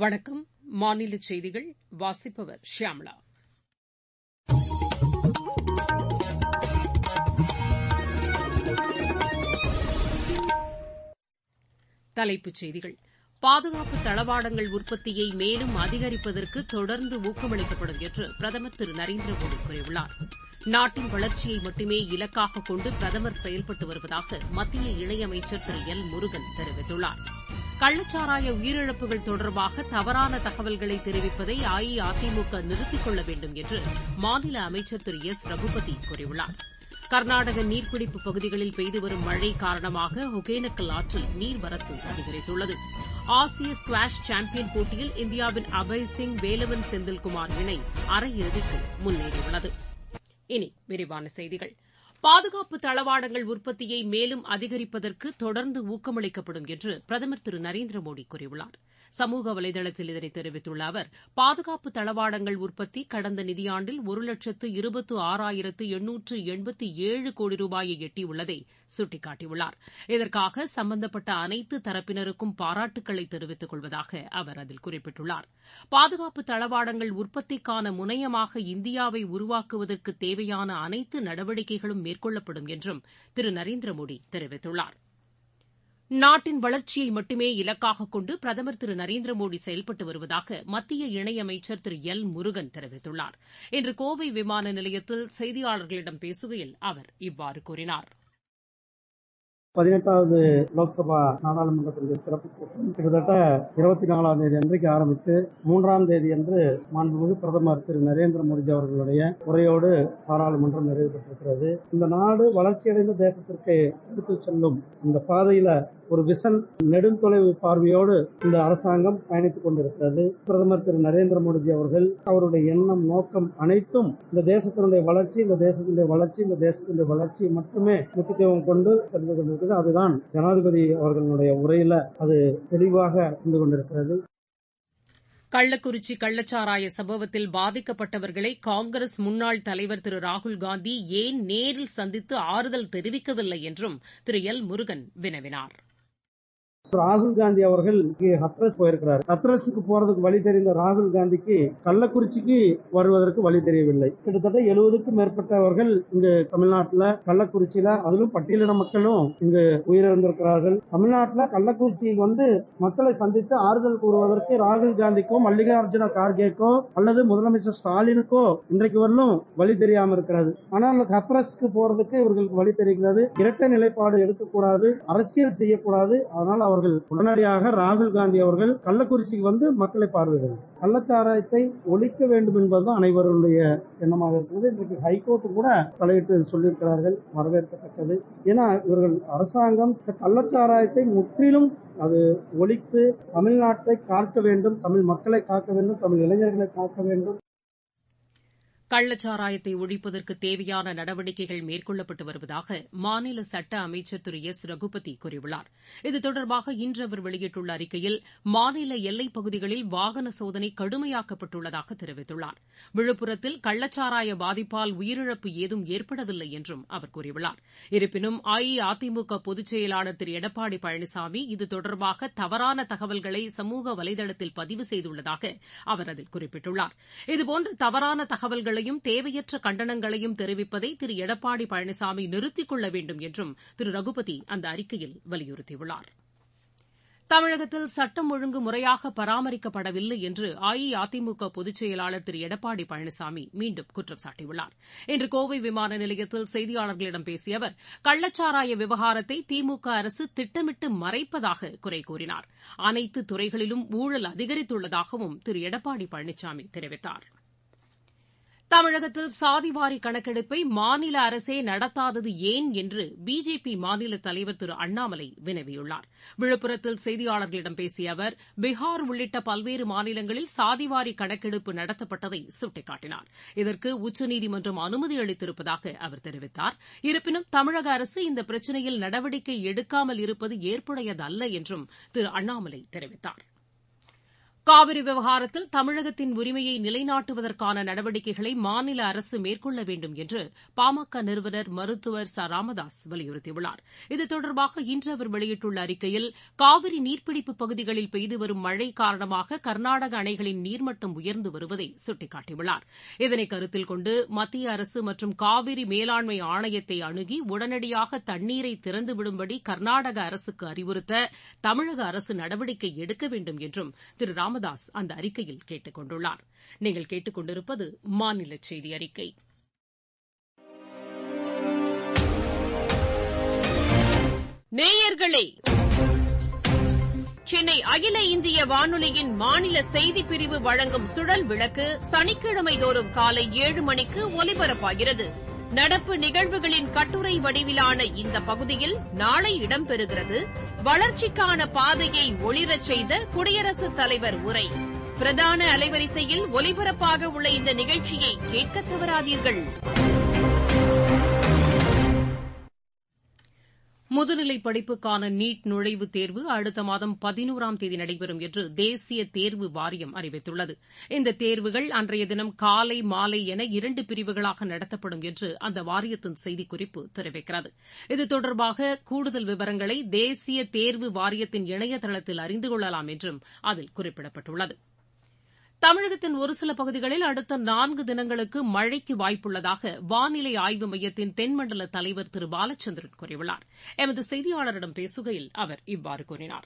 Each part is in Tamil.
வணக்கம் மாநில செய்திகள் வாசிப்பவர் ஷியாமளா தலைப்புச் செய்திகள் பாதுகாப்பு தளவாடங்கள் உற்பத்தியை மேலும் அதிகரிப்பதற்கு தொடர்ந்து ஊக்கமளிக்கப்படும் என்று பிரதமர் திரு நரேந்திர மோடி கூறியுள்ளார் நாட்டின் வளர்ச்சியை மட்டுமே இலக்காக கொண்டு பிரதமர் செயல்பட்டு வருவதாக மத்திய இணையமைச்சர் திரு எல் முருகன் தெரிவித்துள்ளார் கள்ளச்சாராய உயிரிழப்புகள் தொடர்பாக தவறான தகவல்களை தெரிவிப்பதை அஇஅதிமுக நிறுத்திக் கொள்ள வேண்டும் என்று மாநில அமைச்சர் திரு எஸ் ரகுபதி கூறியுள்ளார் கர்நாடக நீர்பிடிப்பு பகுதிகளில் பெய்து வரும் மழை காரணமாக ஒகேனக்கல் ஆற்றில் நீர்வரத்து அதிகரித்துள்ளது ஆசிய ஸ்குவாஷ் சாம்பியன் போட்டியில் இந்தியாவின் அபய் சிங் வேலவன் செந்தில்குமார் இணை அரையிறுதிக்கு முன்னேறியுள்ளது இனி விரிவான செய்திகள் பாதுகாப்பு தளவாடங்கள் உற்பத்தியை மேலும் அதிகரிப்பதற்கு தொடர்ந்து ஊக்கமளிக்கப்படும் என்று பிரதமர் திரு நரேந்திர மோடி கூறியுள்ளார் சமூக வலைதளத்தில் இதனை தெரிவித்துள்ள அவர் பாதுகாப்பு தளவாடங்கள் உற்பத்தி கடந்த நிதியாண்டில் ஒரு லட்சத்து இருபத்து ஆறாயிரத்து எண்ணூற்று எண்பத்தி ஏழு கோடி ரூபாயை எட்டியுள்ளதை சுட்டிக்காட்டியுள்ளார் இதற்காக சம்பந்தப்பட்ட அனைத்து தரப்பினருக்கும் பாராட்டுக்களை தெரிவித்துக் கொள்வதாக அவர் அதில் குறிப்பிட்டுள்ளார் பாதுகாப்பு தளவாடங்கள் உற்பத்திக்கான முனையமாக இந்தியாவை உருவாக்குவதற்கு தேவையான அனைத்து நடவடிக்கைகளும் மேற்கொள்ளப்படும் என்றும் திரு நரேந்திர மோடி தெரிவித்துள்ளார் நாட்டின் வளர்ச்சியை மட்டுமே இலக்காக கொண்டு பிரதமர் திரு நரேந்திர மோடி செயல்பட்டு வருவதாக மத்திய இணையமைச்சர் திரு எல் முருகன் தெரிவித்துள்ளார் இன்று கோவை விமான நிலையத்தில் செய்தியாளர்களிடம் பேசுகையில் அவர் இவ்வாறு கூறினார் பதினெட்டாவது லோக்சபா நாடாளுமன்றத்தினுடைய சிறப்பு கூட்டம் கிட்டத்தட்ட இருபத்தி நாலாம் தேதி அன்றைக்கு ஆரம்பித்து மூன்றாம் தேதி அன்று மாண்புமிகு பிரதமர் திரு நரேந்திர மோடிஜி அவர்களுடைய உரையோடு பாராளுமன்றம் நிறைவு பெற்றிருக்கிறது இந்த நாடு வளர்ச்சியடைந்த தேசத்திற்கு எடுத்து செல்லும் இந்த பாதையில ஒரு விசன் நெடுந்தொலைவு பார்வையோடு இந்த அரசாங்கம் பயணித்துக் கொண்டிருக்கிறது பிரதமர் திரு நரேந்திர மோடிஜி அவர்கள் அவருடைய எண்ணம் நோக்கம் அனைத்தும் இந்த தேசத்தினுடைய வளர்ச்சி இந்த தேசத்தினுடைய வளர்ச்சி இந்த தேசத்தினுடைய வளர்ச்சியை மட்டுமே முக்கியத்துவம் கொண்டு சென்று கொண்டிருக்கிறது அதுதான் ஜனாதிபதி அவர்களுடைய உரையில அது தெளிவாக இருந்து கொண்டிருக்கிறது கள்ளக்குறிச்சி கள்ளச்சாராய சம்பவத்தில் பாதிக்கப்பட்டவர்களை காங்கிரஸ் முன்னாள் தலைவர் திரு ராகுல்காந்தி ஏன் நேரில் சந்தித்து ஆறுதல் தெரிவிக்கவில்லை என்றும் திரு எல் முருகன் வினவினார் ராகுல் காந்தி அவர்கள் ஹத்ரஸ் போயிருக்கிறார் ஹத்ரஸுக்கு போறதுக்கு வழி தெரிந்த ராகுல் காந்திக்கு கள்ளக்குறிச்சிக்கு வருவதற்கு வழி தெரியவில்லை கிட்டத்தட்ட எழுபதுக்கும் மேற்பட்டவர்கள் இங்கு தமிழ்நாட்டில் கள்ளக்குறிச்சியில அதிலும் பட்டியலின மக்களும் இங்கு உயிரிழந்திருக்கிறார்கள் தமிழ்நாட்டில் கள்ளக்குறிச்சியில் வந்து மக்களை சந்தித்து ஆறுதல் கூறுவதற்கு ராகுல் காந்திக்கோ மல்லிகார்ஜுன கார்கேக்கோ அல்லது முதலமைச்சர் ஸ்டாலினுக்கோ இன்றைக்கு வரலும் வழி தெரியாம இருக்கிறது ஆனால் ஹத்ரஸ்க்கு போறதுக்கு இவர்களுக்கு வழி தெரிகிறது இரட்டை நிலைப்பாடு எடுக்கக்கூடாது அரசியல் செய்யக்கூடாது அதனால் அவர்கள் உடனடியாக ராகுல் காந்தி அவர்கள் கள்ளக்குறிச்சிக்கு வந்து மக்களை பார்வையிடுங்கள் கள்ளச்சாராயத்தை ஒழிக்க வேண்டும் என்பதுதான் அனைவருடைய எண்ணமாக இருக்கிறது இன்றைக்கு ஹைகோர்ட் கூட தலையிட்டு சொல்லியிருக்கிறார்கள் வரவேற்கத்தக்கது ஏன்னா இவர்கள் அரசாங்கம் கள்ளச்சாராயத்தை முற்றிலும் அது ஒழித்து தமிழ்நாட்டை காக்க வேண்டும் தமிழ் மக்களை காக்க வேண்டும் தமிழ் இளைஞர்களை காக்க வேண்டும் கள்ளச்சாராயத்தை ஒழிப்பதற்கு தேவையான நடவடிக்கைகள் மேற்கொள்ளப்பட்டு வருவதாக மாநில சட்ட அமைச்சர் திரு எஸ் ரகுபதி கூறியுள்ளார் இது தொடர்பாக இன்று அவர் வெளியிட்டுள்ள அறிக்கையில் மாநில எல்லைப் பகுதிகளில் வாகன சோதனை கடுமையாக்கப்பட்டுள்ளதாக தெரிவித்துள்ளார் விழுப்புரத்தில் கள்ளச்சாராய பாதிப்பால் உயிரிழப்பு ஏதும் ஏற்படவில்லை என்றும் அவர் கூறியுள்ளார் இருப்பினும் அஇஅதிமுக பொதுச் செயலாளர் திரு எடப்பாடி பழனிசாமி இது தொடர்பாக தவறான தகவல்களை சமூக வலைதளத்தில் பதிவு செய்துள்ளதாக அவர் அதில் குறிப்பிட்டுள்ளார் இதுபோன்ற தவறான தகவல்களை கண்டனங்களையும் தேவையற்ற கண்டனங்களையும் தெரிவிப்பதை திரு எடப்பாடி பழனிசாமி நிறுத்திக் கொள்ள வேண்டும் என்றும் திரு ரகுபதி அந்த அறிக்கையில் வலியுறுத்தியுள்ளார் தமிழகத்தில் சட்டம் ஒழுங்கு முறையாக பராமரிக்கப்படவில்லை என்று அஇஅதிமுக பொதுச் செயலாளர் திரு எடப்பாடி பழனிசாமி மீண்டும் குற்றம் சாட்டியுள்ளார் இன்று கோவை விமான நிலையத்தில் செய்தியாளர்களிடம் பேசிய அவர் கள்ளச்சாராய விவகாரத்தை திமுக அரசு திட்டமிட்டு மறைப்பதாக குறை கூறினார் அனைத்து துறைகளிலும் ஊழல் அதிகரித்துள்ளதாகவும் திரு எடப்பாடி பழனிசாமி தெரிவித்தாா் தமிழகத்தில் சாதிவாரி கணக்கெடுப்பை மாநில அரசே நடத்தாதது ஏன் என்று பிஜேபி மாநில தலைவர் திரு அண்ணாமலை வினவியுள்ளார் விழுப்புரத்தில் செய்தியாளர்களிடம் பேசிய அவர் பீகார் உள்ளிட்ட பல்வேறு மாநிலங்களில் சாதிவாரி கணக்கெடுப்பு நடத்தப்பட்டதை சுட்டிக்காட்டினார் இதற்கு உச்சநீதிமன்றம் அனுமதி அளித்திருப்பதாக அவர் தெரிவித்தார் இருப்பினும் தமிழக அரசு இந்த பிரச்சினையில் நடவடிக்கை எடுக்காமல் இருப்பது ஏற்புடையதல்ல என்றும் திரு அண்ணாமலை தெரிவித்தார் காவிரி விவகாரத்தில் தமிழகத்தின் உரிமையை நிலைநாட்டுவதற்கான நடவடிக்கைகளை மாநில அரசு மேற்கொள்ள வேண்டும் என்று பாமக நிறுவனர் மருத்துவர் ச ராமதாசு வலியுறுத்தியுள்ளார் இது தொடர்பாக இன்று அவர் வெளியிட்டுள்ள அறிக்கையில் காவிரி நீர்பிடிப்பு பகுதிகளில் பெய்து வரும் மழை காரணமாக கர்நாடக அணைகளின் நீர்மட்டம் உயர்ந்து வருவதை சுட்டிக்காட்டியுள்ளார் இதனை கருத்தில் கொண்டு மத்திய அரசு மற்றும் காவிரி மேலாண்மை ஆணையத்தை அணுகி உடனடியாக தண்ணீரை திறந்துவிடும்படி கர்நாடக அரசுக்கு அறிவுறுத்த தமிழக அரசு நடவடிக்கை எடுக்க வேண்டும் என்றும் திரு ராமதாஸ் அந்த அறிக்கையில் கேட்டுக் கொண்டுள்ளார் நீங்கள் கேட்டுக் கொண்டிருப்பது மாநில செய்தி அறிக்கை நேயர்களே சென்னை அகில இந்திய வானொலியின் மாநில செய்திப் பிரிவு வழங்கும் சுழல் விளக்கு சனிக்கிழமை தோறும் காலை ஏழு மணிக்கு ஒலிபரப்பாகிறது நடப்பு நிகழ்வுகளின் கட்டுரை வடிவிலான இந்த பகுதியில் நாளை இடம்பெறுகிறது வளர்ச்சிக்கான பாதையை ஒளிரச் செய்த குடியரசுத் தலைவர் உரை பிரதான அலைவரிசையில் ஒலிபரப்பாக உள்ள இந்த நிகழ்ச்சியை கேட்க தவறாதீர்கள் முதுநிலை படிப்புக்கான நீட் நுழைவுத் தேர்வு அடுத்த மாதம் பதினோராம் தேதி நடைபெறும் என்று தேசிய தேர்வு வாரியம் அறிவித்துள்ளது இந்த தேர்வுகள் அன்றைய தினம் காலை மாலை என இரண்டு பிரிவுகளாக நடத்தப்படும் என்று அந்த வாரியத்தின் செய்திக்குறிப்பு தெரிவிக்கிறது இது தொடர்பாக கூடுதல் விவரங்களை தேசிய தேர்வு வாரியத்தின் இணையதளத்தில் அறிந்து கொள்ளலாம் என்றும் அதில் குறிப்பிடப்பட்டுள்ளது தமிழகத்தின் ஒரு சில பகுதிகளில் அடுத்த நான்கு தினங்களுக்கு மழைக்கு வாய்ப்புள்ளதாக வானிலை ஆய்வு மையத்தின் தென்மண்டல தலைவர் திரு பாலச்சந்திரன் கூறியுள்ளார் எமது செய்தியாளரிடம் பேசுகையில் அவர் இவ்வாறு கூறினார்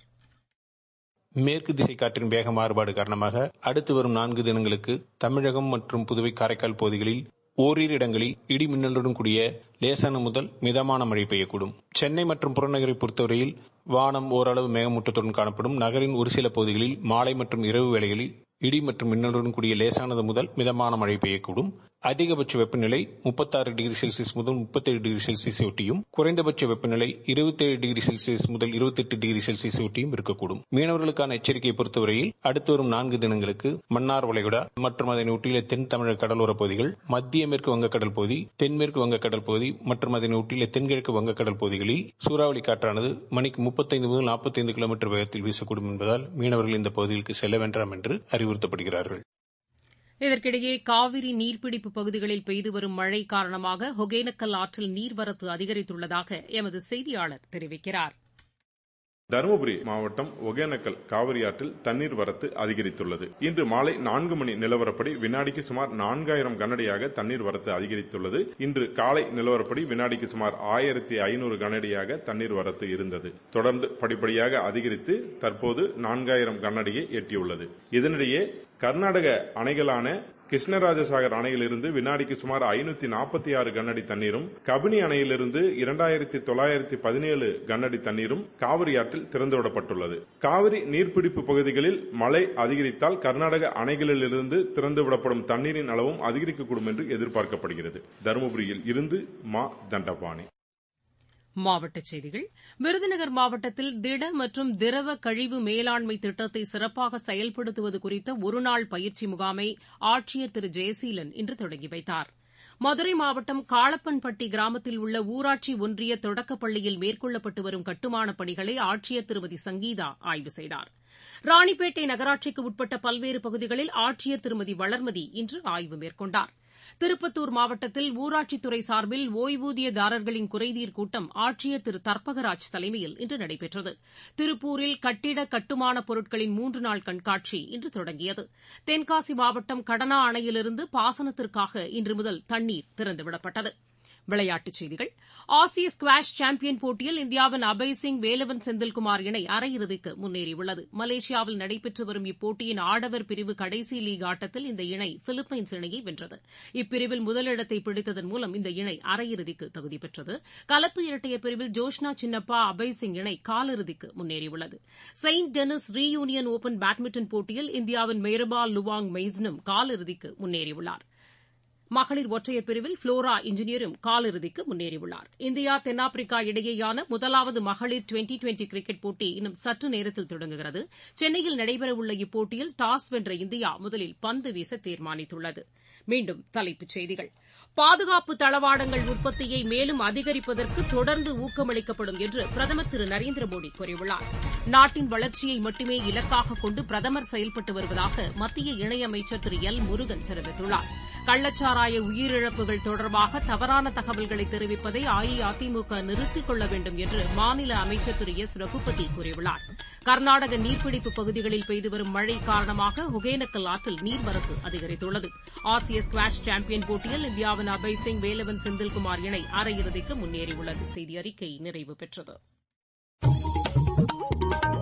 மேற்கு திசை காற்றின் வேக மாறுபாடு காரணமாக அடுத்து வரும் நான்கு தினங்களுக்கு தமிழகம் மற்றும் புதுவை காரைக்கால் பகுதிகளில் ஓரிரு இடங்களில் இடி மின்னலுடன் கூடிய லேசான முதல் மிதமான மழை பெய்யக்கூடும் சென்னை மற்றும் புறநகரை பொறுத்தவரையில் வானம் ஓரளவு மேகமூட்டத்துடன் காணப்படும் நகரின் ஒரு சில பகுதிகளில் மாலை மற்றும் இரவு வேளைகளில் இடி மற்றும் மின்னலுடன் கூடிய லேசானது முதல் மிதமான மழை பெய்யக்கூடும் அதிகபட்ச வெப்பநிலை முப்பத்தாறு டிகிரி செல்சியஸ் முதல் முப்பத்தேழு டிகிரி செல்சியஸ் ஒட்டியும் குறைந்தபட்ச வெப்பநிலை இருபத்தேழு டிகிரி செல்சியஸ் முதல் இருபத்தெட்டு டிகிரி செல்சியஸ் ஒட்டியும் இருக்கக்கூடும் மீனவர்களுக்கான எச்சரிக்கையை பொறுத்தவரையில் அடுத்து வரும் நான்கு தினங்களுக்கு மன்னார் வளைகுடா மற்றும் அதனை ஒட்டியுள்ள தென் தமிழக கடலோர பகுதிகள் மத்திய மேற்கு வங்கக்கடல் பகுதி தென்மேற்கு வங்கக்கடல் பகுதி மற்றும் அதனை ஒட்டியுள்ள தென்கிழக்கு வங்கக்கடல் பகுதிகளில் சூறாவளி காற்றானது மணிக்கு முப்பத்தைந்து முதல் நாற்பத்தைந்து கிலோமீட்டர் வேகத்தில் வீசக்கூடும் என்பதால் மீனவர்கள் இந்த பகுதிகளுக்கு செல்ல வேண்டாம் என்று அறிவுறுத்தப்படுகிறார்கள் இதற்கிடையே காவிரி நீர்பிடிப்பு பகுதிகளில் பெய்து வரும் மழை காரணமாக ஒகேனக்கல் ஆற்றில் நீர்வரத்து அதிகரித்துள்ளதாக எமது செய்தியாளர் தெரிவிக்கிறார் தருமபுரி மாவட்டம் ஒகேனக்கல் காவிரி ஆற்றில் தண்ணீர் வரத்து அதிகரித்துள்ளது இன்று மாலை நான்கு மணி நிலவரப்படி வினாடிக்கு சுமார் நான்காயிரம் கனடியாக தண்ணீர் வரத்து அதிகரித்துள்ளது இன்று காலை நிலவரப்படி வினாடிக்கு சுமார் ஆயிரத்தி ஐநூறு கனடியாக தண்ணீர் வரத்து இருந்தது தொடர்ந்து படிப்படியாக அதிகரித்து தற்போது நான்காயிரம் கனடியை எட்டியுள்ளது இதனிடையே கர்நாடக அணைகளான கிருஷ்ணராஜசாகர் அணையிலிருந்து வினாடிக்கு சுமார் ஐநூத்தி நாற்பத்தி ஆறு கனஅடி தண்ணீரும் கபினி அணையிலிருந்து இரண்டாயிரத்தி தொள்ளாயிரத்தி பதினேழு கனஅடி தண்ணீரும் காவிரி ஆற்றில் திறந்துவிடப்பட்டுள்ளது காவிரி நீர்பிடிப்பு பகுதிகளில் மழை அதிகரித்தால் கர்நாடக அணைகளிலிருந்து திறந்துவிடப்படும் தண்ணீரின் அளவும் அதிகரிக்கக்கூடும் என்று எதிர்பார்க்கப்படுகிறது தருமபுரியில் இருந்து மா தண்டபாணி மாவட்டச் செய்திகள் விருதுநகர் மாவட்டத்தில் திட மற்றும் திரவ கழிவு மேலாண்மை திட்டத்தை சிறப்பாக செயல்படுத்துவது குறித்த ஒருநாள் பயிற்சி முகாமை ஆட்சியர் திரு ஜெயசீலன் இன்று தொடங்கி வைத்தார் மதுரை மாவட்டம் காளப்பன்பட்டி கிராமத்தில் உள்ள ஊராட்சி ஒன்றிய தொடக்கப்பள்ளியில் மேற்கொள்ளப்பட்டு வரும் கட்டுமானப் பணிகளை ஆட்சியர் திருமதி சங்கீதா ஆய்வு செய்தார் ராணிப்பேட்டை நகராட்சிக்கு உட்பட்ட பல்வேறு பகுதிகளில் ஆட்சியர் திருமதி வளர்மதி இன்று ஆய்வு மேற்கொண்டாா் திருப்பத்தூர் மாவட்டத்தில் ஊராட்சித்துறை சார்பில் ஓய்வூதியதாரர்களின் குறைதீர் கூட்டம் ஆட்சியர் திரு தர்பகராஜ் தலைமையில் இன்று நடைபெற்றது திருப்பூரில் கட்டிட கட்டுமானப் பொருட்களின் மூன்று நாள் கண்காட்சி இன்று தொடங்கியது தென்காசி மாவட்டம் கடனா அணையிலிருந்து பாசனத்திற்காக இன்று முதல் தண்ணீர் திறந்துவிடப்பட்டது விளையாட்டுச் செய்திகள் ஆசிய ஸ்குவாஷ் சாம்பியன் போட்டியில் இந்தியாவின் அபய் சிங் வேலவன் செந்தில்குமார் இணை அரையிறுதிக்கு முன்னேறியுள்ளது மலேசியாவில் நடைபெற்று வரும் இப்போட்டியின் ஆடவர் பிரிவு கடைசி லீக் ஆட்டத்தில் இந்த இணை பிலிப்பைன்ஸ் இணையை வென்றது இப்பிரிவில் முதலிடத்தை பிடித்ததன் மூலம் இந்த இணை அரையிறுதிக்கு தகுதி பெற்றது கலப்பு இரட்டையர் பிரிவில் ஜோஷ்னா சின்னப்பா அபய் சிங் இணை காலிறுதிக்கு முன்னேறியுள்ளது Saint Denis Reunion Open badminton போட்டியில் இந்தியாவின் மேரபா லுவாங் மெய்ஸ்னும் காலிறுதிக்கு முன்னேறியுள்ளாா் மகளிர் ஒற்றையர் பிரிவில் புளோரா இன்ஜினியரும் காலிறுதிக்கு முன்னேறியுள்ளார் இந்தியா தென்னாப்பிரிக்கா இடையேயான முதலாவது மகளிர் டுவெண்டி டுவெண்டி கிரிக்கெட் போட்டி இன்னும் சற்று நேரத்தில் தொடங்குகிறது சென்னையில் நடைபெறவுள்ள இப்போட்டியில் டாஸ் வென்ற இந்தியா முதலில் பந்து வீச தீர்மானித்துள்ளது மீண்டும் தலைப்புச் செய்திகள் பாதுகாப்பு தளவாடங்கள் உற்பத்தியை மேலும் அதிகரிப்பதற்கு தொடர்ந்து ஊக்கமளிக்கப்படும் என்று பிரதமர் திரு நரேந்திர மோடி கூறியுள்ளார் நாட்டின் வளர்ச்சியை மட்டுமே இலக்காக கொண்டு பிரதமர் செயல்பட்டு வருவதாக மத்திய இணையமைச்சர் திரு எல் முருகன் தெரிவித்துள்ளார் கள்ளச்சாராய உயிரிழப்புகள் தொடர்பாக தவறான தகவல்களை தெரிவிப்பதை அஇஅதிமுக நிறுத்திக் கொள்ள வேண்டும் என்று மாநில அமைச்சர் திரு எஸ் ரகுபதி கூறியுள்ளார் கர்நாடக நீர்பிடிப்பு பகுதிகளில் பெய்து வரும் மழை காரணமாக ஒகேனக்கல் ஆற்றில் நீர்வரத்து அதிகரித்துள்ளது ஆசிய ஸ்குவாஷ் சாம்பியன் போட்டியில் இந்தியாவின் அபய் சிங் வேலவன் செந்தில்குமார் இணை அரையிறுதிக்கு முன்னேறியுள்ளது செய்தி அறிக்கை நிறைவு பெற்றது